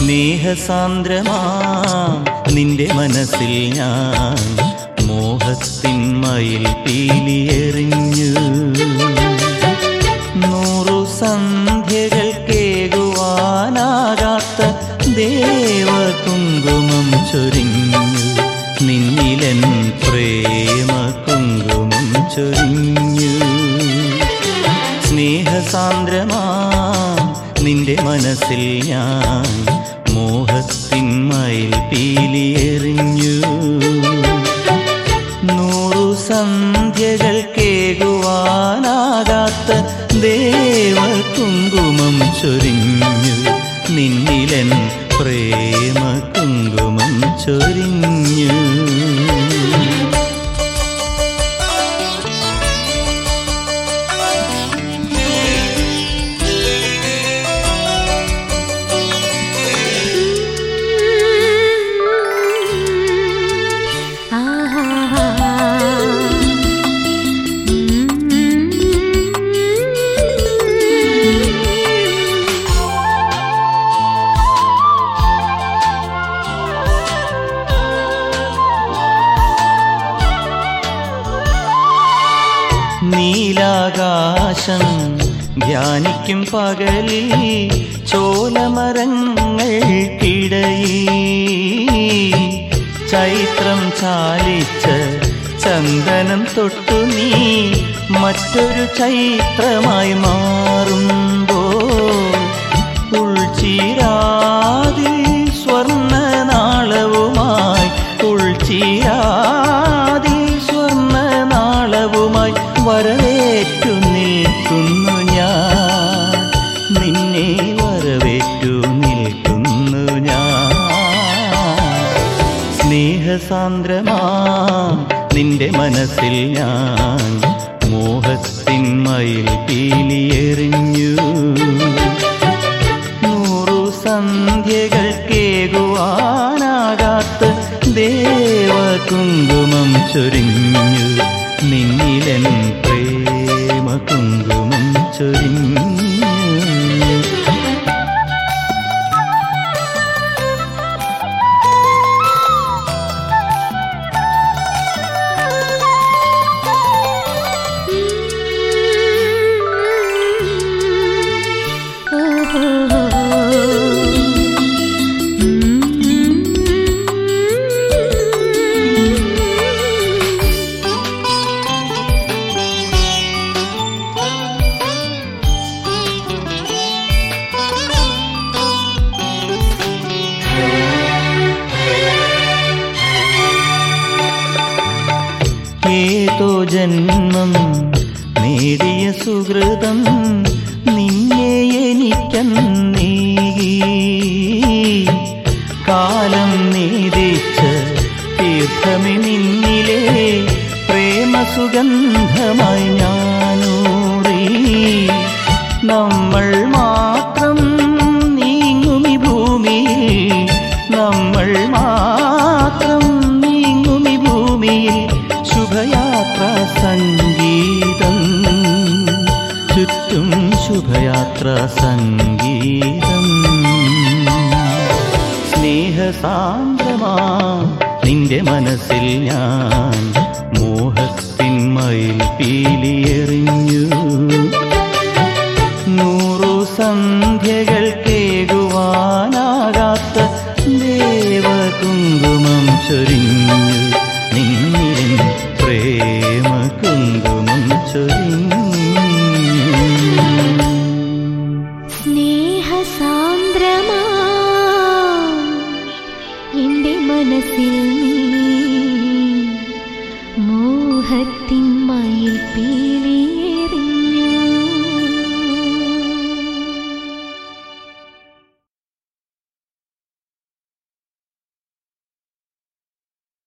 സ്നേഹസാന്ദ്രമാം നിന്റെ മനസ്സിൽ ഞാൻ മോഹത്തിൻ മയിൽ പീലിയെറിഞ്ഞു നൂറു സന്ധ്യകൾ കേകുവാനാകാത്ത ദേവ കുങ്കുമം ചൊരിഞ്ഞു നിന്നിലൻ പ്രേമ കുങ്കുമം ചൊരിഞ്ഞു സ്നേഹസാന്ദ്രമാ നിന്റെ മനസ്സിൽ ഞാൻ മോഹത്തിൻ മയിൽ പീലിയെറിഞ്ഞു നൂറു സന്ധ്യകൾ കേകുവാനാകാത്ത ദേവ കുങ്കുമം ചൊരിഞ്ഞു നിന്നിലൻ പ്രേമ കുങ്കുമം ചൊരിഞ്ഞു നീലാകാശം ധ്യാനിക്കും പകലിൽ ചോലമരങ്ങൾക്കിടയിൽ ചൈത്രം ചാലിച്ച ചന്ദനം തൊട്ടു നീ മറ്റൊരു ചൈത്രമായി മാറുമ്പോ ഉൾച്ചീരാതി സ്വർണ്ണനാളവുമായി ഉൾച്ചീരാതി സ്വർണ്ണനാളവുമായി വരവേറ്റു നിൽക്കുന്നു ഞാൻ നിന്നെ വരവേറ്റു നിൽക്കുന്നു ഞാൻ സ്നേഹസാന്ദ്രമാ നിന്റെ മനസ്സിൽ ഞാൻ മോഹത്തിൻ മയിൽ പീലിയെറിഞ്ഞു നൂറു സന്ധ്യകൾ കേകുവാനാകാത്ത ദേവ കുങ്കുമം ചൊരിഞ്ഞു നിന്നിലൻ പ്രേമ കുങ്കുമം ചൊരിഞ്ഞു ഏതോ ജന്മം നേടിയ സുഹൃതം നിന്നെ എനിക്കന്നേകി കാലം നീതിച്ച തീർത്ഥമി നിന്നിലെ പ്രേമസുഗന്ധമായി ഞാനൂറി നമ്മൾ മാത്രം നീങ്ങുമി ഭൂമിയിൽ നമ്മൾ മാത്രം നീങ്ങുമി ഭൂമിയിൽ ശുഭയാത്ര സംഗീതം ചുറ്റും ശുഭയാത്ര സംഗീതം സ്നേഹസാന്ദ്രമാ നിന്റെ മനസ്സിൽ ഞാൻ മോഹത്തിൻ മയിൽ പീലിയെറിഞ്ഞു